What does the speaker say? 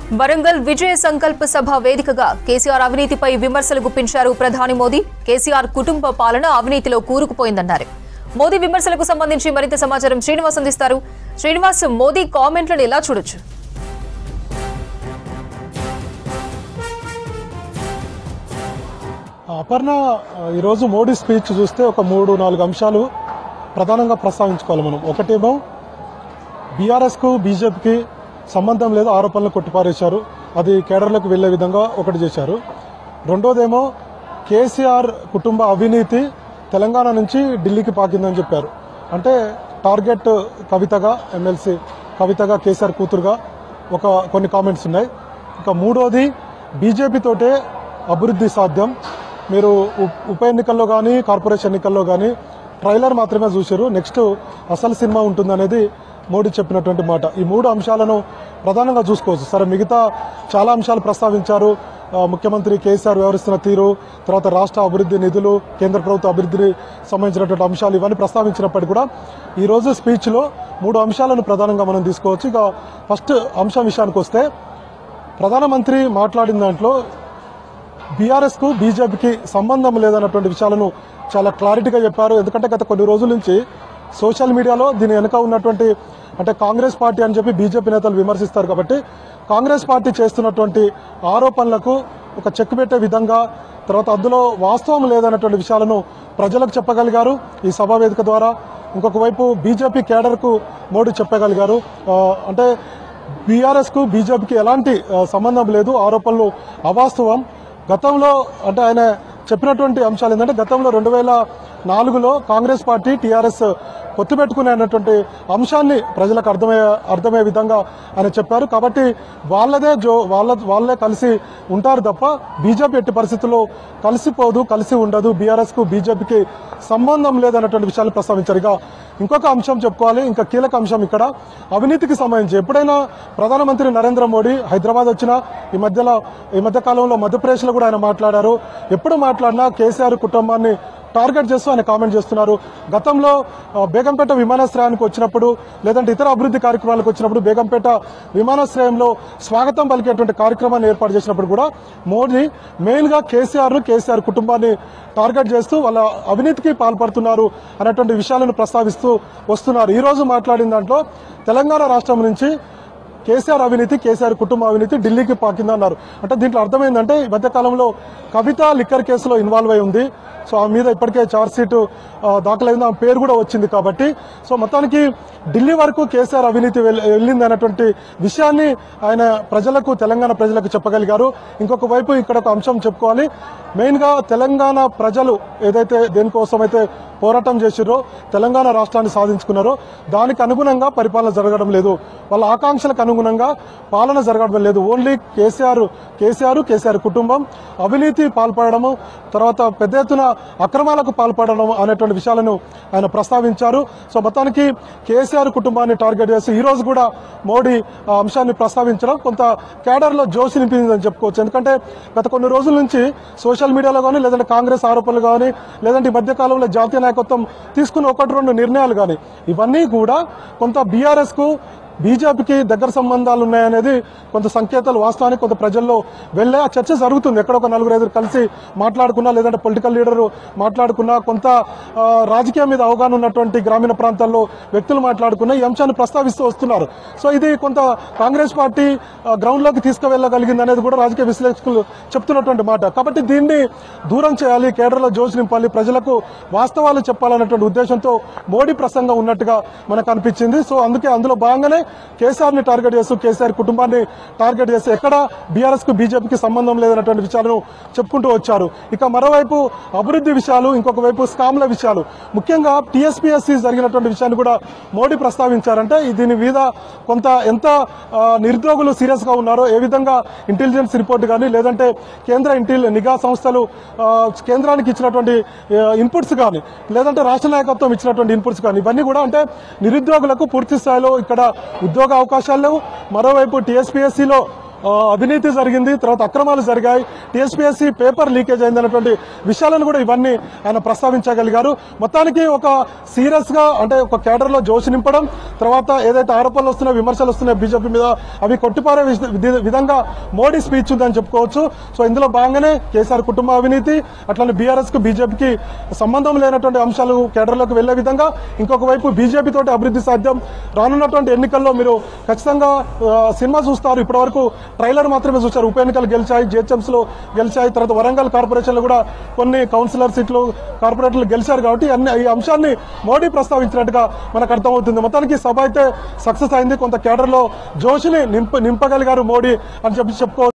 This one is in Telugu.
వరంగల్ విజయ సంకల్ప సభ వేదికగా కేసీఆర్ అవినీతిపై విమర్శలు గుప్పించారు ప్రధాని మోదీ కేసీఆర్ కుటుంబ పాలన అవినీతిలో కూరుకుపోయిందన్నారు మోదీ విమర్శలకు సంబంధించి మరింత సమాచారం శ్రీనివాస్ అందిస్తారు శ్రీనివాస్ మోదీ కామెంట్లను ఎలా చూడొచ్చు అపర్ణ ఈరోజు మోడీ స్పీచ్ చూస్తే ఒక మూడు నాలుగు అంశాలు ప్రధానంగా ప్రస్తావించుకోవాలి మనం ఒకటేమో బీఆర్ఎస్కు బీజేపీకి సంబంధం లేదు ఆరోపణలు కొట్టిపారేశారు అది కేడర్లకు వెళ్లే విధంగా ఒకటి చేశారు రెండోదేమో కేసీఆర్ కుటుంబ అవినీతి తెలంగాణ నుంచి ఢిల్లీకి పాకిందని చెప్పారు అంటే టార్గెట్ కవితగా ఎమ్మెల్సీ కవితగా కేసీఆర్ కూతురుగా ఒక కొన్ని కామెంట్స్ ఉన్నాయి ఇంకా మూడోది బీజేపీతోటే అభివృద్ధి సాధ్యం మీరు ఉప్- ఉప ఎన్నికల్లో కానీ కార్పొరేషన్ ఎన్నికల్లో కానీ ట్రైలర్ మాత్రమే చూశారు నెక్స్ట్ అసలు సినిమా ఉంటుందనేది మోడీ చెప్పినటువంటి మాట ఈ మూడు అంశాలను ప్రధానంగా చూసుకోవచ్చు సరే మిగతా చాలా అంశాలు ప్రస్తావించారు ఆ, ముఖ్యమంత్రి కేసీఆర్ వ్యవహరిస్తున్న తీరు తర్వాత రాష్ట్ర అభివృద్ధి నిధులు కేంద్ర ప్రభుత్వ అభివృద్ధికి సంబంధించినటువంటి అంశాలు ఇవన్నీ ప్రస్తావించినప్పటికీ కూడా ఈ రోజు స్పీచ్లో మూడు అంశాలను ప్రధానంగా మనం తీసుకోవచ్చు ఇక ఫస్ట్ అంశం విషయానికి వస్తే ప్రధానమంత్రి మాట్లాడిన దాంట్లో బీఆర్ఎస్ కు బీజేపీకి సంబంధం లేదన్నటువంటి విషయాలను చాలా క్లారిటీగా చెప్పారు ఎందుకంటే గత కొన్ని రోజుల నుంచి సోషల్ మీడియాలో దీని వెనుక ఉన్నటువంటి అంటే కాంగ్రెస్ పార్టీ అని చెప్పి బీజేపీ నేతలు విమర్శిస్తారు కాబట్టి కాంగ్రెస్ పార్టీ చేస్తున్నటువంటి ఆరోపణలకు ఒక చెక్ పెట్టే విధంగా తర్వాత అందులో వాస్తవం లేదన్నటువంటి విషయాలను ప్రజలకు చెప్పగలిగారు ఈ సభా వేదిక ద్వారా ఇంకొక వైపు బీజేపీ కేడర్కు మోడీ చెప్పగలిగారు ఆ, అంటే బీఆర్ఎస్ కు బీజేపీకి ఎలాంటి ఆ, సంబంధం లేదు ఆరోపణలు అవాస్తవం గతంలో అంటే ఆయన చెప్పినటువంటి అంశాలు ఏంటంటే గతంలో రెండు వేల నాలుగులో కాంగ్రెస్ పార్టీ టీఆర్ఎస్ పొత్తు పెట్టుకునే అన్నటువంటి అంశాన్ని ప్రజలకు అర్థమయ్యే అర్థమయ్యే విధంగా ఆయన చెప్పారు కాబట్టి వాళ్ళదే జో వాళ్ళ వాళ్ళే కలిసి ఉంటారు తప్ప బీజేపీ ఎట్టి పరిస్థితుల్లో కలిసిపోదు కలిసి ఉండదు బీఆర్ఎస్ కు బీజేపీకి సంబంధం లేదన్నటువంటి విషయాలు ప్రస్తావించారు ఇక ఇంకొక అంశం చెప్పుకోవాలి ఇంకా కీలక అంశం ఇక్కడ అవినీతికి సంబంధించి ఎప్పుడైనా ప్రధానమంత్రి నరేంద్ర మోడీ హైదరాబాద్ వచ్చినా ఈ మధ్యలో ఈ మధ్య కాలంలో మధ్యప్రదేశ్లో కూడా ఆయన మాట్లాడారు ఎప్పుడు మాట్లాడినా కేసీఆర్ కుటుంబాన్ని టార్గెట్ చేస్తూ ఆయన కామెంట్ చేస్తున్నారు గతంలో ఆ, బేగంపేట విమానాశ్రయానికి వచ్చినప్పుడు లేదంటే ఇతర అభివృద్ధి కార్యక్రమాలకు వచ్చినప్పుడు బేగంపేట విమానాశ్రయంలో స్వాగతం పలికేటువంటి కార్యక్రమాన్ని ఏర్పాటు చేసినప్పుడు కూడా మోడీ మెయిన్ గా కేసీఆర్ కేసీఆర్ కుటుంబాన్ని టార్గెట్ చేస్తూ వాళ్ళ అవినీతికి పాల్పడుతున్నారు అనేటువంటి విషయాలను ప్రస్తావిస్తూ వస్తున్నారు ఈ రోజు మాట్లాడిన దాంట్లో తెలంగాణ రాష్ట్రం నుంచి కేసీఆర్ అవినీతి కేసీఆర్ కుటుంబ అవినీతి ఢిల్లీకి పాకిందన్నారు అంటే దీంట్లో అర్థమైందంటే ఈ మధ్య కాలంలో కవిత లిక్కర్ కేసులో ఇన్వాల్వ్ అయి ఉంది సో ఆ మీద ఇప్పటికే చార్జ్ షీట్ దాఖలైంది ఆ పేరు కూడా వచ్చింది కాబట్టి సో మొత్తానికి ఢిల్లీ వరకు కేసీఆర్ అవినీతి వెల్- వెళ్ళింది అనేటువంటి విషయాన్ని ఆయన ప్రజలకు తెలంగాణ ప్రజలకు చెప్పగలిగారు ఇంకొక వైపు ఇక్కడ ఒక అంశం చెప్పుకోవాలి మెయిన్ గా తెలంగాణ ప్రజలు ఏదైతే దేనికోసం అయితే పోరాటం చేసిరో తెలంగాణ రాష్ట్రాన్ని సాధించుకున్నారో దానికి అనుగుణంగా పరిపాలన జరగడం లేదు వాళ్ళ ఆకాంక్షలకు అనుగుణంగా పాలన జరగడం లేదు ఓన్లీ కేసీఆర్ కేసీఆర్ కేసీఆర్ కుటుంబం అవినీతి పాల్పడము తర్వాత పెద్ద ఎత్తున అక్రమాలకు పాల్పడడం అనేటువంటి విషయాలను ఆయన ప్రస్తావించారు సో మొత్తానికి కేసీఆర్ కుటుంబాన్ని టార్గెట్ చేసి ఈ రోజు కూడా మోడీ ఆ అంశాన్ని ప్రస్తావించడం కొంత కేడర్లో జోష్ నింపిందని చెప్పుకోవచ్చు ఎందుకంటే గత కొన్ని రోజుల నుంచి సోషల్ మీడియాలో కానీ లేదంటే కాంగ్రెస్ ఆరోపణలు కానీ లేదంటే ఈ మధ్య కాలంలో జాతీయ నాయకత్వం తీసుకున్న ఒకటి రెండు నిర్ణయాలు కానీ ఇవన్నీ కూడా కొంత బీఆర్ఎస్ కు బీజేపీకి దగ్గర సంబంధాలు ఉన్నాయనేది కొంత సంకేతాలు వాస్తవానికి కొంత ప్రజల్లో వెళ్ళే ఆ చర్చ జరుగుతుంది ఎక్కడ ఒక నలుగురు ఐదుగురు కలిసి మాట్లాడుకున్నా లేదంటే పొలిటికల్ లీడర్ మాట్లాడుకున్నా కొంత ఆ, రాజకీయం మీద అవగాహన ఉన్నటువంటి గ్రామీణ ప్రాంతాల్లో వ్యక్తులు మాట్లాడుకున్నా ఈ అంశాన్ని ప్రస్తావిస్తూ వస్తున్నారు సో ఇది కొంత కాంగ్రెస్ పార్టీ ఆ, గ్రౌండ్ లోకి తీసుకువెళ్ళగలిగింది అనేది కూడా రాజకీయ విశ్లేషకులు చెప్తున్నటువంటి మాట కాబట్టి దీన్ని దూరం చేయాలి కేడర్లో జోష్ నింపాలి ప్రజలకు వాస్తవాలు చెప్పాలన్నటువంటి ఉద్దేశంతో మోడీ ప్రసంగం ఉన్నట్టుగా మనకు అనిపించింది సో అందుకే అందులో భాగంగానే కేసీఆర్ ని టార్గెట్ చేస్తూ కేసీఆర్ కుటుంబాన్ని టార్గెట్ చేస్తూ ఎక్కడ బీఆర్ఎస్ కు బీజేపీకి సంబంధం లేదన్నటువంటి విషయాలను చెప్పుకుంటూ వచ్చారు ఇక మరోవైపు అభివృద్ధి విషయాలు ఇంకొక వైపు స్కామ్ల విషయాలు ముఖ్యంగా టీఎస్పీఎస్సీ జరిగినటువంటి విషయాన్ని కూడా మోడీ ప్రస్తావించారంటే ఈ దీని మీద కొంత ఎంత ఆ, నిరుద్యోగులు సీరియస్ గా ఉన్నారో ఏ విధంగా ఇంటెలిజెన్స్ రిపోర్ట్ కానీ లేదంటే కేంద్ర ఇంటెల్ నిఘా సంస్థలు ఆ, కేంద్రానికి ఇచ్చినటువంటి ఇన్పుట్స్ కానీ లేదంటే రాష్ట్ర నాయకత్వం ఇచ్చినటువంటి ఇన్పుట్స్ కానీ ఇవన్నీ కూడా అంటే నిరుద్యోగులకు పూర్తి స్థాయిలో ఇక్కడ ఉద్యోగ అవకాశాలు లేవు మరోవైపు టీఎస్పీఎస్సీలో ఆ, అవినీతి జరిగింది తర్వాత అక్రమాలు జరిగాయి టీఎస్పీఎస్సీ పేపర్ లీకేజ్ అయింది అనేటువంటి విషయాలను కూడా ఇవన్నీ ఆయన ప్రస్తావించగలిగారు మొత్తానికి ఒక సీరియస్ గా అంటే ఒక కేడర్ లో జోషి నింపడం తర్వాత ఏదైతే ఆరోపణలు వస్తున్నాయో విమర్శలు వస్తున్నాయో బీజేపీ మీద అవి కొట్టిపారే విధ- విధ- విధంగా మోడీ స్పీచ్ ఉందని చెప్పుకోవచ్చు సో ఇందులో భాగంగానే కేసీఆర్ కుటుంబ అవినీతి అట్లనే బీఆర్ఎస్ కు బీజేపీకి సంబంధం లేనటువంటి అంశాలు కేడర్లోకి వెళ్లే విధంగా ఇంకొక వైపు బీజేపీ తోటి అభివృద్ధి సాధ్యం రానున్నటువంటి ఎన్నికల్లో మీరు ఖచ్చితంగా ఆ, సినిమా చూస్తారు ఇప్పటివరకు ట్రైలర్ మాత్రమే చూశారు ఉప ఎన్నికలు గెలిచాయి జిహెచ్ఎంస్ లో గెలిచాయి తర్వాత వరంగల్ కార్పొరేషన్ లో కూడా కొన్ని కౌన్సిలర్ సీట్లు కార్పొరేటర్లు గెలిచారు కాబట్టి అన్ని ఈ అంశాన్ని మోడీ ప్రస్తావించినట్టుగా మనకు అర్థమవుతుంది మొత్తానికి సభ అయితే సక్సెస్ అయింది కొంత కేడర్ లో జోషిని నింప నింపగలిగారు మోడీ అని చెప్పి చెప్పుకోవచ్చు